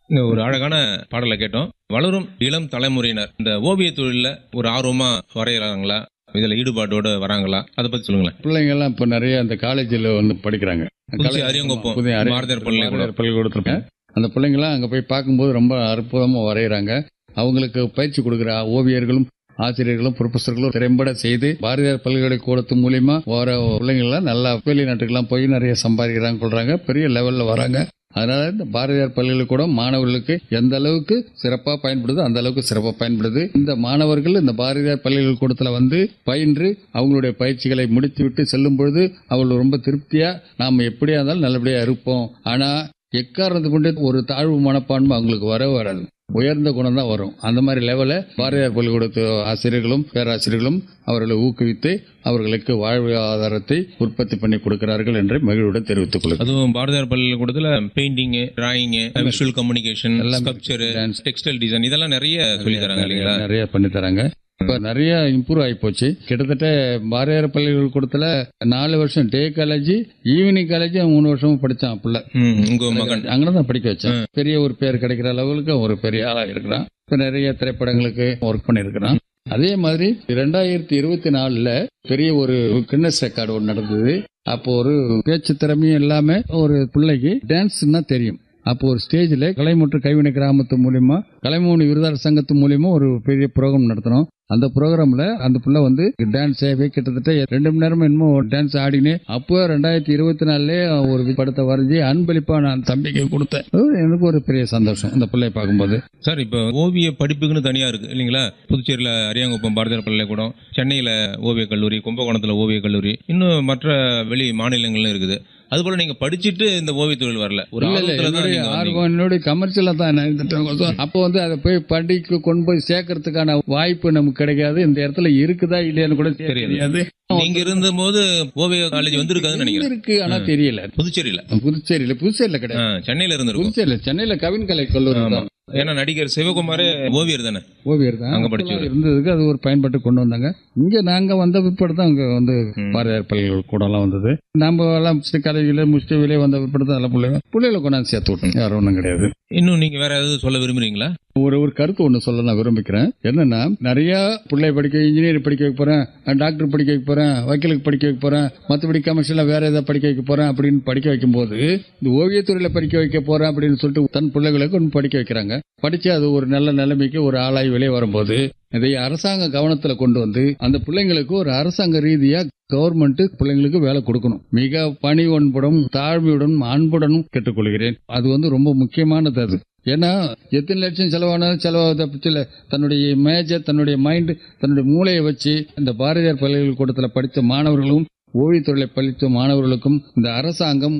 இங்க ஒரு அழகான பாடலை கேட்டோம் வளரும் இளம் தலைமுறையினர் இந்த ஓவிய தொழிலில் ஒரு ஆர்வமா வரைகிறாங்களா இதுல ஈடுபாட்டோட வராங்களா அதை பத்தி சொல்லுங்களேன் பிள்ளைங்க எல்லாம் இப்ப நிறைய அந்த காலேஜில் வந்து படிக்கிறாங்க புதுச்சேரி அரியங்குப்பம் புதிய அரிய- பாரதியார் பல்கலைக்கூடம். பாரதியார் பல்கலைக்கூடத்துல அந்த பிள்ளைங்களாம் அங்க போய் பார்க்கும்போது ரொம்ப அற்புதமா வரைகிறாங்க அவங்களுக்கு பயிற்சி கொடுக்குற ஓவியர்களும் ஆசிரியர்களும் ப்ரொஃபஸர்களும் திறம்பட செய்து பாரதியார் பல்கலைக்கூடத்து மூலியமா வர பிள்ளைங்கள்லாம் நல்லா வெளிநாட்டுக்கெல்லாம் போய் நிறைய சம்பாதிக்கிறாங்க கொள்றாங்க பெரிய லெவல்ல வராங்க அதனால இந்த பாரதியார் பல்கலைக்கூடம் மாணவர்களுக்கு எந்த அளவுக்கு சிறப்பாக பயன்படுதோ அந்த அளவுக்கு சிறப்பாக பயன்படுது இந்த மாணவர்கள் இந்த பாரதியார் பல்கலைக்கூடத்தில் வந்து பயின்று அவங்களுடைய பயிற்சிகளை முடித்துவிட்டு செல்லும் பொழுது அவர்கள் ரொம்ப திருப்தியா நாம் எப்படியா இருந்தாலும் நல்லபடியா இருப்போம் ஆனா எக்காரணத்து கொண்டு ஒரு தாழ்வு மனப்பான்மை அவங்களுக்கு வர வராது உயர்ந்த குணம் தான் வரும் அந்த மாதிரி லெவல பாரதியார் பள்ளிக்கூடத்து ஆசிரியர்களும் பேராசிரியர்களும் அவர்களை ஊக்குவித்து அவர்களுக்கு வாழ்வாதாரத்தை உற்பத்தி பண்ணி கொடுக்கிறார்கள் என்று மகிழ்வுடன் தெரிவித்துக் கொள்கிறேன் அதுவும் பாரதியார் பல்கலைக்கூடத்துல பெயிண்டிங் டிராயிங் விஷுவல் கம்யூனிகேஷன் எல்லாம் ஸ்கல்ப்சர் dance. டெக்ஸ்டைல் டிசைன் இதெல்லாம் நிறைய சொல்லி தராங்க இல்லைங்களா நிறைய பண்ணி தராங்க இப்ப நிறைய இம்ப்ரூவ் ஆகி போச்சு கிட்டத்தட்ட பாரதியார் பள்ளிக்கூடத்துல நாலு வருஷம் டே காலேஜ் ஈவினிங் காலேஜ் மூணு வருஷமும் படிச்சான் பிள்ளை ம், உங்க மகன் அங்கதான் படிக்க வச்சேன் பெரிய ஒரு பேர் கிடைக்கிற அளவுக்கு ஒரு பெரிய ஆளா இருக்கிறான் இப்ப நிறைய திரைப்படங்களுக்கு ஒர்க் பண்ணிருக்கிறான் அதே மாதிரி ரெண்டாயிரத்தி இருபத்தி நாலுல பெரிய ஒரு கின்னஸ் ரெக்கார்டு ஒன்று நடந்தது அப்போ ஒரு பேச்சு திறமையும் இல்லாம ஒரு பிள்ளைக்கு டான்ஸ்னா தெரியும் அப்போ ஒரு ஸ்டேஜ்ல கலை மற்றும் கைவினை கிராமத்து மூலியமா கலைமோனி விருதாளர் சங்கத்து மூலியமா ஒரு பெரிய ப்ரோக்ராம் நடத்தினோம் அந்த ப்ரோக்ராம்ல அந்த பிள்ளை வந்து டான்ஸ் கிட்டத்தட்ட ரெண்டு மணி நேரம் என்னமோ டான்ஸ் ஆடினே அப்போ ரெண்டாயிரத்தி இருபத்தி நாலுலயே ஒரு படத்தை வரைஞ்சி அன்பளிப்பா நான் தம்பிக்கு கொடுத்தேன் அது எனக்கு ஒரு பெரிய சந்தோஷம் அந்த பிள்ளைய பார்க்கும்போது சார் இப்போ ஓவிய படிப்புக்குன்னு தனியா இருக்கு இல்லைங்களா புதுச்சேரியில அரியாங்குப்பம் பாரதியார் பல்கலைக்கூடம் சென்னையில ஓவியக் கல்லூரி கும்பகோணத்துல ஓவியக் கல்லூரி இன்னும் மற்ற வெளி மாநிலங்கள்ல இருக்குது அதுபோல நீங்க படிச்சுட்டு இந்த ஓவிய தொழில் வரல ஒரு இல்ல இல்ல ஆர்வத்துல தான் என்னுடைய நீங்க வந்தீங்க. ஆர்வம் என்னுடைய கமர்ஷியலா தான் நான் இருந்துட்டேன் அப்போ வந்து அதை போய் படிக்க கொண்டு போய் சேர்க்கறதுக்கான வாய்ப்பு நமக்கு கிடைக்காது இந்த இடத்துல இருக்குதா இல்லையான்னு கூட தெரியாது நீங்க இருந்தபோது ஓவிய காலேஜ் வந்திருக்காதுன்னு நினைக்கிறேன் இருக்கு ஆனா தெரியல புதுச்சேரியில புதுச்சேரியில புதுச்சேரியில ஆ, கிடையாது சென்னையில இருந்திருக்கும் புதுச்சேரியில சென்னையில கவின் கலை கல்லூரி ஆமா. தான். ஏன்னா நடிகர் சிவகுமாரே ஓவியர் தானே ஓவியர் தான் அங்க அப்பெல்லாம் படிச்சவரு. இருந்ததுக்கு அது ஒரு பயன்பாட்டு கொண்டு வந்தாங்க இங்க நாங்க வந்த பிற்பாடு தான் அங்க வந்து ம். பாரதியார் பள்ளிக்கூடம் எல்லாம் வந்தது நம்ம எல்லாம் முடிச்சுட்டு காலேஜில் முடிச்சுட்டு வெளியே வந்த பிற்பாடு தான் எல்லாம் பிள்ளைங்க பிள்ளைகளை கொண்டாந்து சேர்த்து விட்டோம் யாரும் ஒன்றும் கிடையாது இன்னும் நீங்க வேற ஏதாவது சொல்ல விரும்புறீங்களா ஒரு ஒரு கருத்து ஒன்று சொல்ல நான் விரும்பிக்கிறேன் என்னன்னா நிறைய பிள்ளை படிக்க இன்ஜினியர் படிக்க வைக்க போறேன் டாக்டர் படிக்க வைக்க போறேன் வக்கீலுக்கு படிக்க வைக்க போறேன் மற்றபடி கமர்ஷியலா வேற ஏதாவது படிக்க வைக்க போறேன் அப்படின்னு படிக்க வைக்கும்போது இந்த ஓவியத்துறையில படிக்க வைக்க போறேன் அப்படின்னு சொல்லிட்டு தன் பிள்ளைகளுக்கு ஒன்று படிக்க வைக்கிறாங்க படிச்சு அது ஒரு நல்ல நிலைமைக்கு ஒரு ஆளாகி வெளியே வரும்போது இதை அரசாங்க கவனத்துல கொண்டு வந்து அந்த பிள்ளைங்களுக்கு ஒரு அரசாங்க ரீதியா கவர்மெண்ட் பிள்ளைங்களுக்கு வேலை கொடுக்கணும் மிக பணிவன்புடன் தாழ்மையுடன் அன்புடனும் கேட்டுக்கொள்கிறேன் அது வந்து ரொம்ப முக்கியமானது அது ஏன்னா எத்தனை லட்சம் செலவானாலும் செலவாத பட்சத்தில் தன்னுடைய மேஜர் தன்னுடைய மைண்ட் தன்னுடைய மூளையை வச்சு இந்த பாரதியார் பல்கலைக்கூடத்தில் படித்த மாணவர்களும் ஓவியத்துறையை படித்த மாணவர்களுக்கும் இந்த அரசாங்கம்